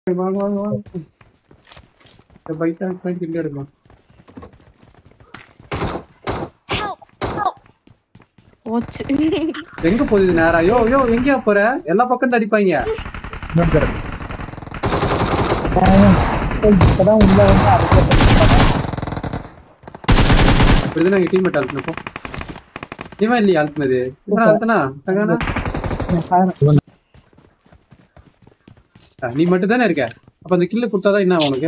வாங்க வாங்க வாங்க இந்த பைக் டாக்ஸ் வாங்கி கிட்ட எடுக்கலாம் போச்சு எங்க போகுது இது நேரா யோ யோ எங்கயா போற எல்லா பக்கம் அடிப்பாங்க இப்பதான் உள்ள வந்து அரைக்க இப்படிதான் நாங்க டீம் அழுத்தினப்போ இவன் இல்லையா அழுத்தினது இவன் அழுத்தனா சங்கானா ஆ, நீ மட்டும் தானே இருக்க அப்ப அந்த கில்லு கொடுத்தாதான் என்ன உனக்கு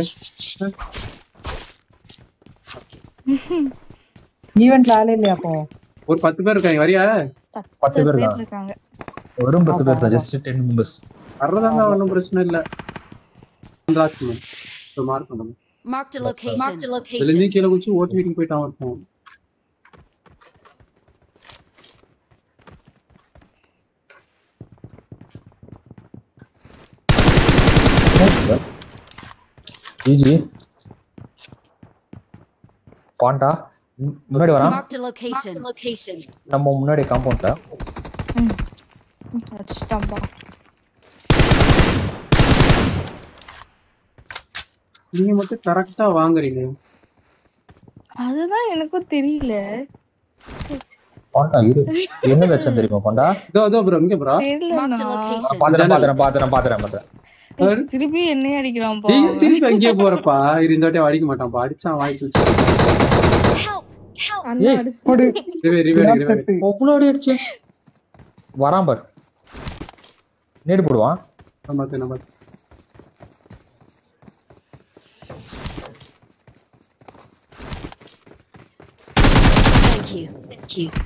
ஈவெண்ட்ல ஆளே இல்லையா அப்போ ஒரு பத்து பேர் இருக்காங்க வரியா பத்து பேர் தான் இருக்காங்க வெறும் பத்து பேர் தான் ஜஸ்ட் டென் மெம்பர்ஸ் வர்றதாங்க ஒன்றும் பிரச்சனை இல்ல லாஸ்ட் மார்க் பண்ணணும் Marked a location. Marked a இதுல location. இருந்து கீழே குச்சி ஓட்டு வீட்டுக்கு போயிட்டான் இருக்கும் ஜிஜி பாண்டா மு- முன்னாடி வரான் Marked a location. Marked a location. நம்ம முன்னாடி காம்பவுண்ட்ல அடிச்சிட்டான்பா நீங்க மட்டும் கரெக்டா வாங்குறீங்க அதுதான் எனக்கும் தெரியல பாண்டா இரு என்ன வச்சேன் தெரியுமா பாண்டா இதோ இதோ ப்ரோ இங்க ப்ரோ தெரியல Marked a நான். location. பாத்துறேன் பாத்துறேன் பாத்துறேன் பாத்துறேன் பாத்துறேன் திருப்பி என்னைய அடிக்கிறான்பா நீ திருப்பி அங்கேயே போறப்பா இரு இந்த வாட்டி அடிக்க மாட்டான்ப்பா அடிச்சான் வாய்ப்பு Help! Help! அண்ணா ஏய். அடிச்சு ரிவே ரிவே ரிவே அவ்வளோ அடி அடிச்சு வரான் பார் நேடு போடுவான் நான் பார்த்தேன் நான் பார்த்தேன் Thank you. Thank you.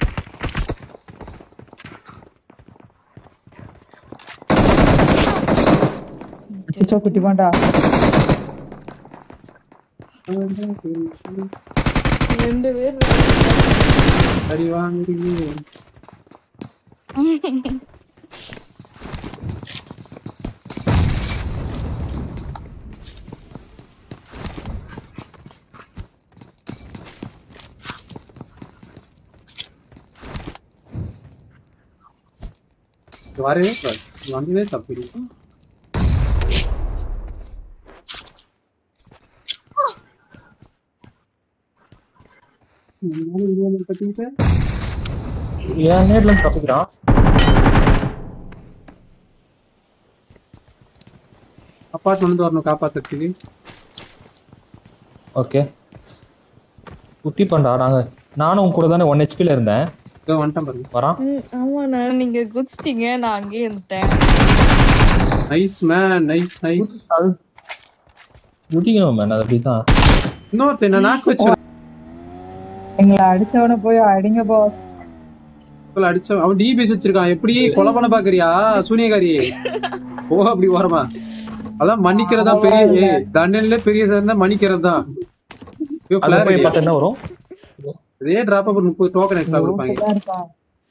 சிச்சோ குட்டி பாண்டா ரெண்டு பேர் சரி வாங்குறீங்க இது வரவே கூடாது இது வந்ததே தப்பு இது. இதனால இது ஒண்ணு கட்டிக்கிட்டு, என் நேர்ல இருந்து தப்பிக்கிறான் அப்பார்ட்மெண்ட் வந்து வரணும் காப்பாத்துறதுக்கு ஓகே குட்டி பாண்டா நாங்க நானும் உன் கூட தானே ஒன் ஹெச்பில இருந்தேன் இதோ வந்துட்டேன் பாருங்க வரான் ம், ஆமா நான் நீங்க குதிச்சிட்டீங்க நான் அங்கேயே இருந்துட்டேன் நைஸ் மேன் நைஸ் நைஸ் முடிக்கணும் மேன் அது அப்படிதான் இன்னொருத்த என்ன நாக்கு வச்சு எங்களை அடிச்சவன போய் அடிங்க பாஸ் அடிச்ச அவன் டிபிஎஸ் வச்சிருக்கான் எப்படி கொலை பண்ண பாக்குறியா சூனியகாரி ஓ அப்படி ஓரமா அதான் மன்னிக்கிறதா பெரிய ஏய், தண்டனையில பெரிய தண்டனை மன்னிக்கிறது தான் ஐயோ, அதுல போய் clarity. பார்த்தா என்ன வரும் இதே டிராப் ஒரு முப்பது டோக்கன் எக்ஸ்ட்ரா கொடுப்பாங்க இப்படிதான் இருக்கான்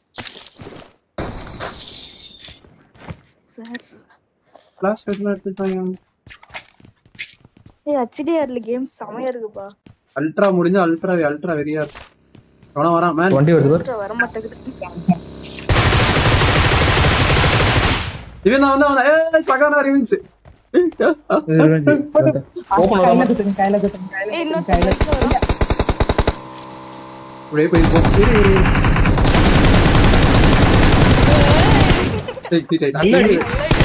கிளாஸ் எல்லாம் எடுத்துட்டாங்க ஏய் ஹெச்டிஆர்ல கேம் செமையா இருக்குப்பா அல்ட்ரா முடிஞ்சு அல்ட்ரா அல்ட்ரா வெரியா இருக்கு அவன வரான் மேன் வண்டி வருது பாரு வர மாட்டேங்குது இவன் தான் வந்து அவன ஏய் சகானா ரிவென்ஸ் ஓப்பன் கையில வராம குத்துங்க கையில குத்துங்க கையில ஏய் குத்துங்க கையில இன்னொரு அப்படியே போய் போ இரு, இரு, இரு. டேய், டேய், டேய், நல்ல அடி.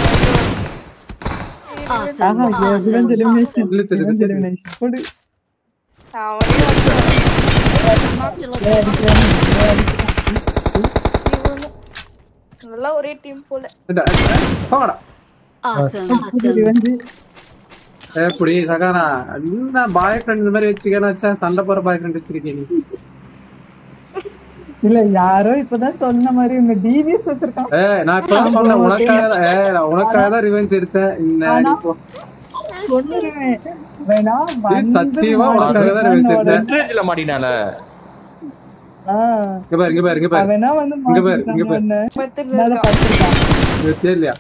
Awesome. ஆஹா Awesome. இவன் எலிமினேஷன் இழுத்து, இழுத்து, இவன் இழுத்து. எலிமினேஷன் போடு அவனே வந்து Marked a location. இதெல்லாம் ஒரே டீம் போல டேய், டேய், டேய், போங்கடா Awesome. Awesome. ரிவெஞ்சு எப்படி சகானா என்ன பாய் ஃப்ரெண்ட் இந்த மாதிரி வச்சுக்கேன்னு சண்டை போற பாய் ஃப்ரெண்ட் வச்சிருக்கீங்க நீ இல்ல யாரோ இப்பதான் சொன்ன மாதிரி உங்க டிவிஎஸ் வச்சிருக்கான் ஏ நான் இப்பதான் சொன்னேன் உனக்காக தான் ஏ நான் உனக்காக தான் ரிவெஞ்ச் எடுத்தேன் இந்த அடி போ. சொல்லுவேன் வேணா இது வந்து சத்தியமா உனக்காக தான் ரிவெஞ்ச் எடுத்தேன் வெட்ரேஜ்ல மாட்டினால ஆ, இங்க பாரு இங்க பாரு இங்க பாரு அவனா வந்து இங்க பாரு, இங்க பாரு. மாட்டிக்கிட்டான் மேல படுத்திருக்கான் இது தெரியலையா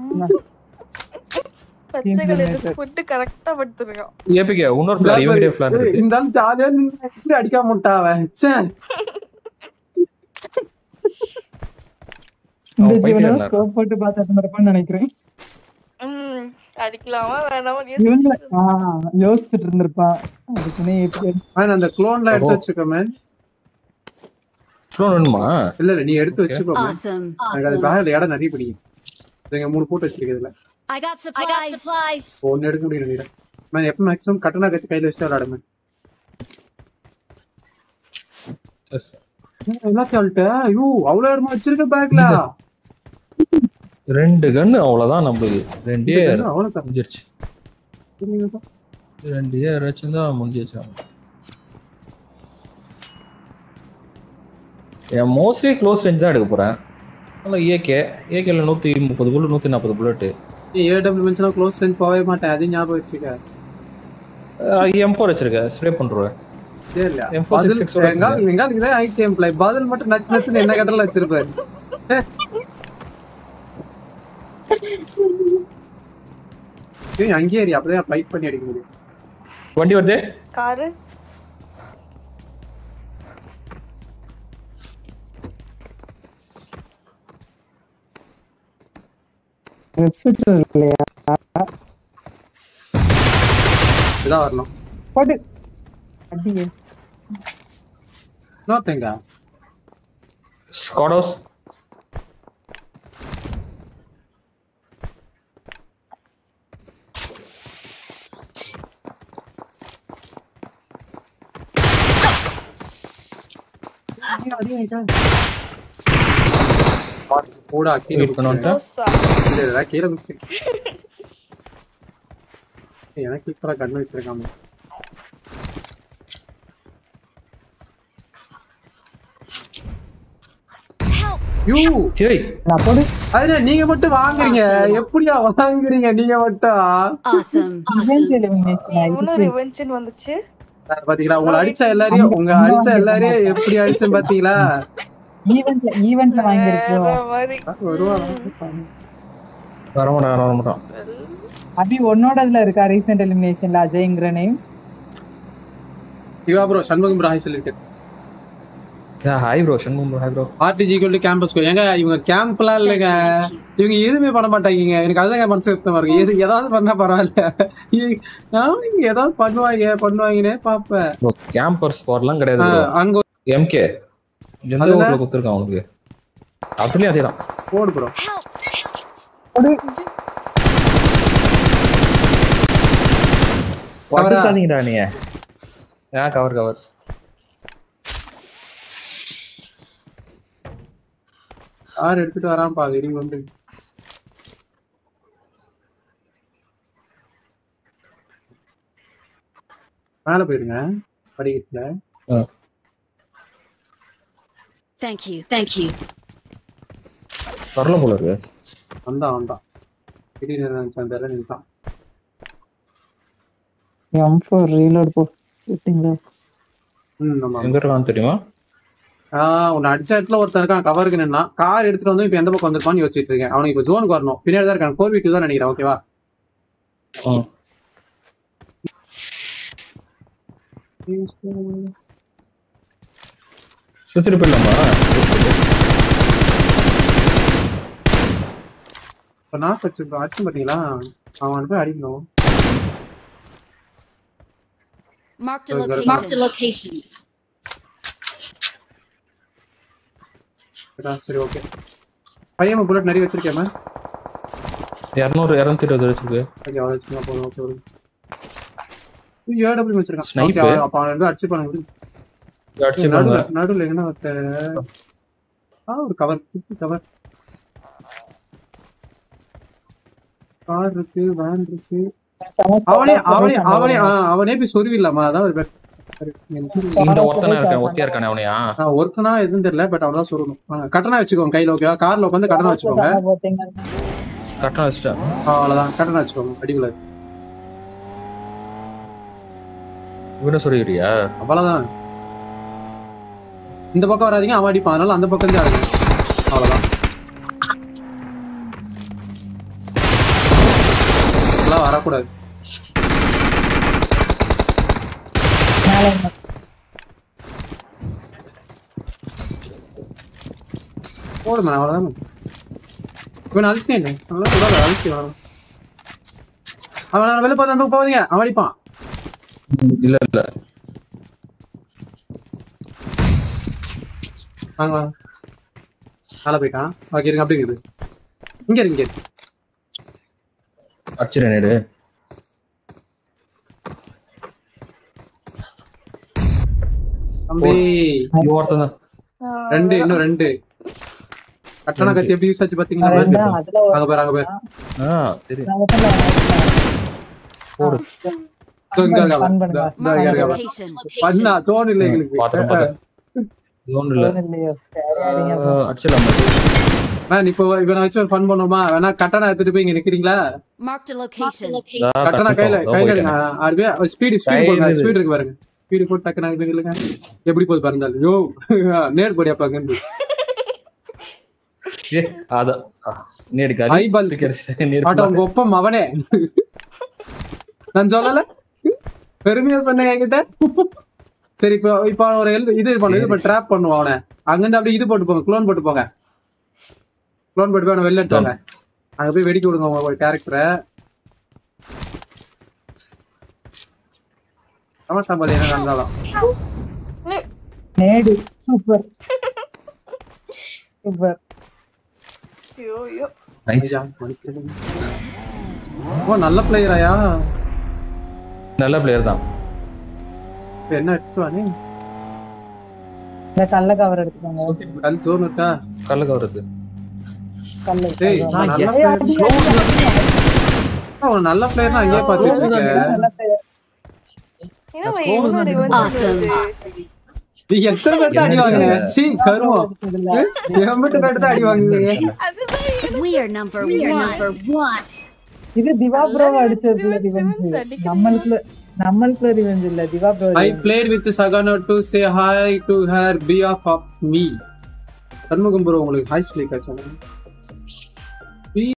பச்சை கலர் போட்டு கரெக்டா படுத்துருக்கான் ஏபிகே இன்னொரு பிளான் இவங்கிட்டே பிளான் ஏய், இருக்கு இந்த ஆள் ஜாலியா நின்னு அடிக்காம விட்டா அவன் ச்சே. இந்த அவன் பைத்தியம் ஜீவனும் இல்ல. ஸ்கோப் போட்டு பார்த்துட்டு இருப்பான்னு நினைக்கிறேன் ம் அடிக்கலாமா வேணாமா இவங்கள ஆஹ் யோசிச்சுட்டு இருந்திருப்பான் அதுக்குன்னே ஏத்தி- ஆனா அந்த குளோன்லாம் எடுத்து வச்சுக்கோ மேன் க்ளோன் வேணுமா இல்ல இல்ல நீ எடுத்து வச்சுக்கோ man. Awesome. எனக்கு அது பேக்ல இடம் நிறைய பிடிக்கும் இங்க மூணு போட்டு வச்சிருக்கிறதுல I got supplies. ஒன்னு எடுக்க முடியும் நினைக்கிறேன் மேன் எப்ப மேக்ஸிமம் கட்டணா கட்டி கையில வச்சுட்டு விளையாடுமே எல்லாத்தையும் அழுட்ட ஐயோ அவ்வளவு இடமா வச்சிருக்க பேக்ல ரெண்டு கன்னு அவ்வளவுதான் நம்மளுக்கு ரெண்டே அவ்வளவு முடிஞ்சிருச்சு ரெண்டு ஏர் வச்சிருந்தா முடிஞ்சிருச்சு என் மோஸ்ட்லி க்ளோஸ் ரேஞ்ச் தான் எடுக்க போறேன் ஆனால் ஏகே ஏகேல நூற்றி முப்பது புல்லட் நூற்றி நாற்பது புல்லட்டு நீ ஏடபிள்யூ மென்ஷனா க்ளோஸ் ஃப்ரெண்ட் போகவே மாட்டேன் அதையும் ஞாபகம் வச்சுக்க எம் ஃபோர் வச்சிருக்கேன் ஸ்ப்ரே பண்ணுறேன் சரி இல்ல M4 பதில் 66 ஓட எங்கால எங்கால இதே ஐடிஎம் பிளை பதில் மட்டும் நச்சு நச்சுன்னு என்ன கட்டல வச்சிருப்பாரு ஏய், அங்கேயே ஏறி அப்படியே ஃபைட் பண்ணி அடிக்க முடியும் வண்டி வருது காரு வச்சுட்டு இல்லையா இதான் வரணும் போட்டு அடியே இன்னொருத்தங்க ஸ்காடோஸ் கூட கீழே வெயிட் பண்ணுவோன்ட்டு ரோசா. இல்ல, இல்ல, கீழே குதிச்சு. ஏய், எனக்கு இப்பதான் கண்ணு வச்சிருக்காம Help. யூ ஏய் நான் போடு அதுல நீங்க மட்டும் வாங்குறீங்க எப்படியா வாங்குறீங்க நீங்க மட்டும் Awesome. event elimination ஆ, இவனும் இதுக்கு ரிவெஞ்சுன்னு வந்துச்சு பாத்தீங்களா உங்களை அடிச்ச எல்லாரையும் உங்க அடிச்ச எல்லாரையும் எப்படி அடிச்சேன் பாத்தீங்களா eventல eventல வாங்கியிருக்கோம் வேற மாதிரி வருவா வரமாட்டான் வரமாட்டான் அபி உன்னோடதுல இருக்கா ரீசெண்ட் எலிமினேஷன்ல அஜய்ங்கிற நேம் இவா ப்ரோ சண்முகம் ப்ரோ ஹாய் சொல்லிட்டு hi bro Shanmugam hi bro ஆர்டிஜி கொண்டு கேம்பஸ் ஏங்க இவங்க கேம்ப்லாம் இல்லைங்க இவங்க எதுவுமே பண்ண மாட்டாங்க எனக்கு அதுதான் மனசு கஷ்டமா இருக்கு எது ஏதாவது பண்ணா பரவாயில்ல ஏய், நானும் இவங்க ஏதாவது பண்ணுவாங்க பண்ணுவாங்கன்னே பாப்பேன் ப்ரோ கேம்பர் ஸ்குவாட்லாம் கிடையாது ஆ, ப்ரோ அங்க எம்கே எந்த அதுல? ஊர்ல கொடுத்துருக்கான் அவனுக்கு அதுலயும் அதே தான் போடு ப்ரோ Help. படுத்தாதீங்கடா நீ ஏன் கவர் கவர் யார் எடுத்துட்டு வரான் பா வெறி வந்து மேல போயிருங்க படிக்கட்டுல Thank you. Thank you. வரல போல இருக்கு வந்தான் வந்தான் திடீர்னு நினைச்சேன் அந்த இடம் நின்னுட்டான். எம் ஃபோர் ரீலோட் போ விட்டீங்களா ம் ஆமா எங்க இருக்கான்னு தெரியுமா ஆஹ் உன்னை அடிச்ச இடத்துல ஒருத்தன் இருக்கான் கவருக்கு நின்னா கார் எடுத்துட்டு வந்து இப்ப எந்த பக்கம் வந்திருப்பான்னு யோசிச்சுட்டு இருக்கேன் அவனுக்கு இப்ப ஜோனுக்கு வரணும் பின்னாடி தான் இருக்கான் ஃபோர் வீட்டு தான் நினைக்கிறேன் ஓகேவா ஆ. சுத்திட்டு போயிடலாமா இப்ப நான் வச்சு அடிச்சு பாத்தீங்களா அவன் போய் அடிக்கணும் Marked a So, you gotta- location. Marked a location. சரிடா, சரி ஓகே பையன் புல்லட் நிறைய வச்சிருக்கேன் இரநூறு இரநூத்தி இருபது வச்சிருக்கு ஓகே அவ்வளோ வச்சுருக்கா போதும் ஓகே விடு. இது ஏடபிள்யூ வச்சிருக்கான் Snipe. ஓகே அப்ப அவன் வந்து அடிச்சு பண்ண முடியும் அடிச்சு பாருங்க நடுவில் நடுவில் எங்கன்னா ஒருத்த ஆ ஒரு கவர் குட்டி கவர் கார் இருக்கு வேன் இருக்கு அவனே அவனே அவனே ஆ, அவனே போய் சொருவிடலாமா அதான் ஒரு bet- இந்த ஒருத்தனா இருக்கேன் ஒத்தியா இருக்கானே அவனையா ஆ, ஒருத்தனா எதுவும் தெரியல பட் அவன் தான் சொல்லணும் கட்டணா வச்சுக்கோங்க கையில ஓகேவா கார்ல உட்காந்து கட்டணா வச்சுக்கோங்க கரெக்டாக வச்சுட்டேன் ஆ, அவ்வளவுதான் கட்டணா வச்சுக்கோங்க அடிக்கல இவனை சொல்லிடுறியா அவ்வளவுதான் இந்த பக்கம் வராதீங்க அவன் அடிப்பான் அதனால அந்த பக்கம் தான் ஆடுங்க அவ்வளவுதான் இதெல்லாம் வரக்கூடாது போடுமா அவ்வளவுதான் இவன் அழுத்தேன் நல்லா கூட அழுத்தி வரணும் அவன் வெளில பார்த்து அந்த பக்கம் போவாதீங்க அவன் அடிப்பான் இல்ல இல்ல வாங்க வாங்க மேல போயிட்டான் ஓகே இருங்க அப்படி இருக்குது இங்க இருக்கு இங்க இருக்கு அடிச்சிரு நேடு தம்பி ஒருத்தன் தான் ரெண்டு இன்னும் ரெண்டு கட்டண கத்தி எப்படி யூஸ் ஆச்சு பாத்தீங்களா ரெண்டா, அதுல ஒரு அங்க பேர் அங்க பேர் ஆ தெரியும் இடத்துல போடு இதோ இங்க இருக்காங்க. fun பண்ணுங்க. இதோ இங்க Marked a இருக்காங்க. location. பண்ணா தோணு இல்லை எங்களுக்கு பாத்துறேன் பாத்துறேன் ஒன்றும் இல்ல ஒண்ணும் இல்லையோ. சரி, அடிங்க bro. அடிச்சிடலாம் மேம் இப்போ இவனை வச்சு ஒரு ஃபன் பண்ணுவோமா வேணா கட்டணா எடுத்துட்டு போய் இங்க நிக்கிறீங்களா Marked a location. கட்டணா கையில கையில எடுங்க அதுவே ஸ்பீடு ஸ்பீடு கை போடுங்க இது. ஸ்பீடு இருக்கு பாருங்க ஸ்பீடு போட்டு டக்குனா இல்லைங்க எப்படி போகுது பாருங்க யோ நேர் போடியா பாங்க ஏ அத நேடு ஐ காலி பால் தூக்கி அடிச்சிட்டேன். நேரு ஆட்டோ உங்க ஒப்பம் அவனே நான் சொல்லல பெருமையா சொன்னேன் என்கிட்ட சரி இப்போ இப்போ ஒரு ஹெல்ப் இது பண்ணு இது பண்ண ட்ராப் பண்ணுவோம் அவனை அங்கிருந்து அப்படியே இது போட்டு போங்க க்ளோன் போட்டு போங்க க்ளோன் போட்டு போய் அவனை வெளில எடுத்துவாங்க அங்க போய் வெடிக்க விடுங்க உங்க கேரக்டரை ஆமா சாம்பாதி என்ன நடந்தாலும் நேடு சூப்பர் சூப்பர் ஐயோ ஐயோ நைஸ் ஐயா, மன்னிக்கிறேன். ஓ நல்ல பிளேயராயா நல்ல பிளேயர் தான் இப்ப என்ன அடிச்சுவானே இந்த கல்ல கவர் எடுத்துக்கோங்க கல் ஜோன் இருக்கா கல்ல கவருக்கு கல்ல டேய் cover. நல்ல ஏய், அடி, player. அடி, அடி. அவன் நல்ல பிளேயர் தான் அங்கேயே பார்த்து வச்சிருக்கேன் நல்ல player. ஏன்னா அவன் இவனோட இவன் Awesome. நீ எத்தனை பேர்த்த அடி வாங்கின சீ கருவம் இதுல எம்பிட்டு பேர்த்த அடி வாங்குவீங்க We are number one. இது திவா ப்ரோ அடிச்சதுல Revenge, ரிவெஞ்ச் revenge அடிக்கிறீங்க. நம்மளுக்குள்ள நம்மளுக்குள்ள ரிவெஞ்ச் இல்ல Diva bro I played with சகானோ to say hi to her behalf of me Shanmugam bro உங்களுக்கு ஹாய் சொல்லி சொன்னேன்